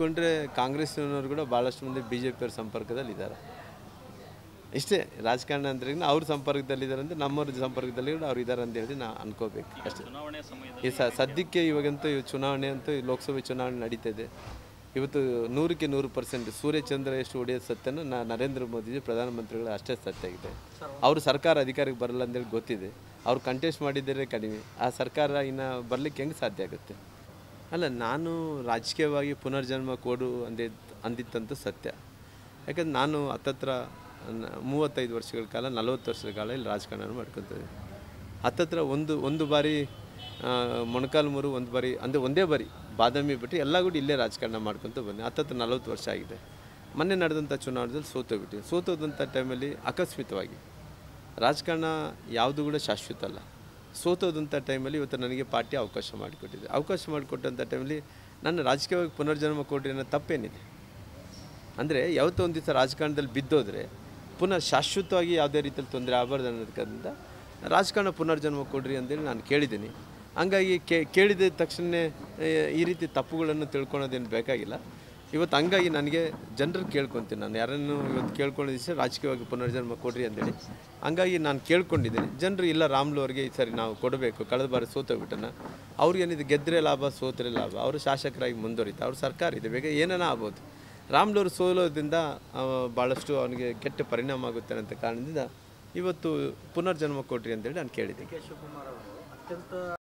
ನೆನೆಸ್ಕೊಂಡ್ರೆ ಕಾಂಗ್ರೆಸ್ನವ್ರು ಕೂಡ ಭಾಳಷ್ಟು ಮಂದಿ ಬಿ ಜೆ ಪಿಯವ್ರ ಸಂಪರ್ಕದಲ್ಲಿ ಇದ್ದಾರೆ ಇಷ್ಟೇ ರಾಜಕಾರಣ ಅಂದ್ರೆ ಅವ್ರ ಸಂಪರ್ಕದಲ್ಲಿದ್ದಾರೆ ಅಂದರೆ ನಮ್ಮವ್ರ ಸಂಪರ್ಕದಲ್ಲಿ ಕೂಡ ಅವ್ರು ಇದ್ದಾರೆ ಅಂತ ಹೇಳಿ ನಾ ಅನ್ಕೋಬೇಕು ಅಷ್ಟೇ ಚುನಾವಣೆ ಸಮಯದಲ್ಲಿ ಈ ಸ ಸದ್ಯಕ್ಕೆ ಇವಾಗಂತೂ ಇವ್ ಚುನಾವಣೆ ಅಂತೂ ಈ ಲೋಕಸಭೆ ಚುನಾವಣೆ ನಡೀತಿದೆ ಇವತ್ತು ನೂರಕ್ಕೆ ನೂರು ಪರ್ಸೆಂಟ್ ಸೂರ್ಯಚಂದ್ರ ಎಷ್ಟು ಹೊಡೆಯೋದು ಸತ್ಯನ ನಾ ನರೇಂದ್ರ ಮೋದಿಜಿ ಪ್ರಧಾನಮಂತ್ರಿಗಳು ಅಷ್ಟೇ ಸತ್ಯ ಆಗಿದೆ ಅವರು ಸರ್ಕಾರ ಅಧಿಕಾರಕ್ಕೆ ಬರಲ್ಲ ಅಂತೇಳಿ ಗೊತ್ತಿದೆ ಅವ್ರು ಕಂಟೆಸ್ಟ್ ಮಾಡಿದರೆ ಕಡಿಮೆ ಆ ಸರ್ಕಾರ ಇನ್ನು ಬರಲಿಕ್ಕೆ ಹೆಂಗೆ ಸಾಧ್ಯ ಆಗುತ್ತೆ ಅಲ್ಲ ನಾನು ರಾಜಕೀಯವಾಗಿ ಪುನರ್ಜನ್ಮ ಕೊಡು ಅಂದಿದ್ದು ಅಂದಿತ್ತಂತೂ ಸತ್ಯ ಯಾಕಂದ್ರೆ ನಾನು ಹತ್ತತ್ರ ನ- ಮೂವತ್ತೈದು ವರ್ಷಗಳ ಕಾಲ ನಲವತ್ತು ವರ್ಷದ ಕಾಲ ಇಲ್ಲಿ ರಾಜಕಾರಣ ಮಾಡ್ಕೊತಿದ್ದೆ ಹತ್ತತ್ರ ಒಂದು ಒಂದು ಬಾರಿ ಆ, ಮೊಣಕಾಲ್ಮೂರು ಒಂದು ಬಾರಿ ಅಂದರೆ ಒಂದೇ ಬಾರಿ ಬಾದಾಮಿ ಬಿಟ್ಟು ಎಲ್ಲ ಕೂಡ ಇಲ್ಲೇ ರಾಜಕಾರಣ ಮಾಡ್ಕೊತ ಬಂದೆ ಹತ್ತತ್ರ ನಲವತ್ತು ವರ್ಷ ಆಗಿದೆ ಮೊನ್ನೆ ನಡೆದಂಥ ಚುನಾವಣೆಯಲ್ಲಿ ಸೋತೋಗ್ಬಿಟ್ಟು ಸೋತೋದಂಥ ಟೈಮಲ್ಲಿ ಆಕಸ್ಮಿಕವಾಗಿ ರಾಜಕಾರಣ ಯಾವುದು ಕೂಡ ಶಾಶ್ವತ ಅಲ್ಲ ಸೋತೋದಂಥ ಟೈಮಲ್ಲಿ ಇವತ್ತು ನನಗೆ ಪಾರ್ಟಿ ಅವಕಾಶ ಮಾಡಿಕೊಟ್ಟಿದೆ ಅವಕಾಶ ಮಾಡಿಕೊಟ್ಟಂಥ ಟೈಮಲ್ಲಿ ನನ್ನ ರಾಜಕೀಯವಾಗಿ ಪುನರ್ಜನ್ಮ ಕೊಡ್ರಿ ಅನ್ನೋ ತಪ್ಪೇನಿದೆ ಅಂದರೆ ಯಾವತ್ತೋ ಒಂದು ದಿವಸ ರಾಜಕಾರಣದಲ್ಲಿ ಬಿದ್ದೋದ್ರೆ ಪುನಃ ಶಾಶ್ವತವಾಗಿ ಯಾವುದೇ ರೀತಿಯಲ್ಲಿ ತೊಂದರೆ ಆಗಬಾರ್ದು ಅನ್ನೋದಕ್ಕಿಂತ ರಾಜಕಾರಣ ಪುನರ್ಜನ್ಮ ಕೊಡ್ರಿ ಅಂತೇಳಿ ನಾನು ಕೇಳಿದ್ದೀನಿ ಹಂಗಾಗಿ ಕೇ ಕೇಳಿದ ತಕ್ಷಣ ಈ ರೀತಿ ತಪ್ಪುಗಳನ್ನು ತಿಳ್ಕೊಳೋದೇನು ಬೇಕಾಗಿಲ್ಲ ಇವತ್ತು ಹಂಗಾಗಿ ನನಗೆ ಜನರು ಕೇಳ್ಕೊತೀನಿ ನಾನು ಯಾರನ್ನು ಇವತ್ತು ಕೇಳ್ಕೊಳ್ಳೋ ದಿವಸ ರಾಜಕೀಯವಾಗಿ ಪುನರ್ಜನ್ಮ ಕೊಡ್ರಿ ಅಂತೇಳಿ ಹಂಗಾಗಿ ನಾನು ಕೇಳ್ಕೊಂಡಿದ್ದೀನಿ ಜನರು ಇಲ್ಲ ರಾಮ್ಲು ಅವ್ರಿಗೆ ಈ ಸರಿ ನಾವು ಕೊಡಬೇಕು ಕಳೆದ ಬಾರಿ ಸೋತೋಗ್ಬಿಟ್ಟನ ಅವ್ರಿಗೇನಿದೆ ಗೆದ್ದರೆ ಲಾಭ ಸೋತ್ರೆ ಲಾಭ ಅವರು ಶಾಸಕರಾಗಿ ಮುಂದುವರಿತಾರೆ ಅವ್ರ ಸರ್ಕಾರ ಇದೆ ಬೇಗ ಏನಾನ ಆಗ್ಬೋದು ರಾಮ್ಲೂರು ಸೋಲೋದ್ರಿಂದ ಅವ ಭಾಳಷ್ಟು ಅವನಿಗೆ ಕೆಟ್ಟ ಪರಿಣಾಮ ಆಗುತ್ತೆ ಅಂತ ಕಾರಣದಿಂದ ಇವತ್ತು ಪುನರ್ಜನ್ಮ ಕೊಡ್ರಿ ಅಂತೇಳಿ ನಾನು ಕೇಳಿದ್ದೀನಿ ಕೆ ಶಿವಕುಮಾರ್ ಅವರು ಅತ್ಯಂತ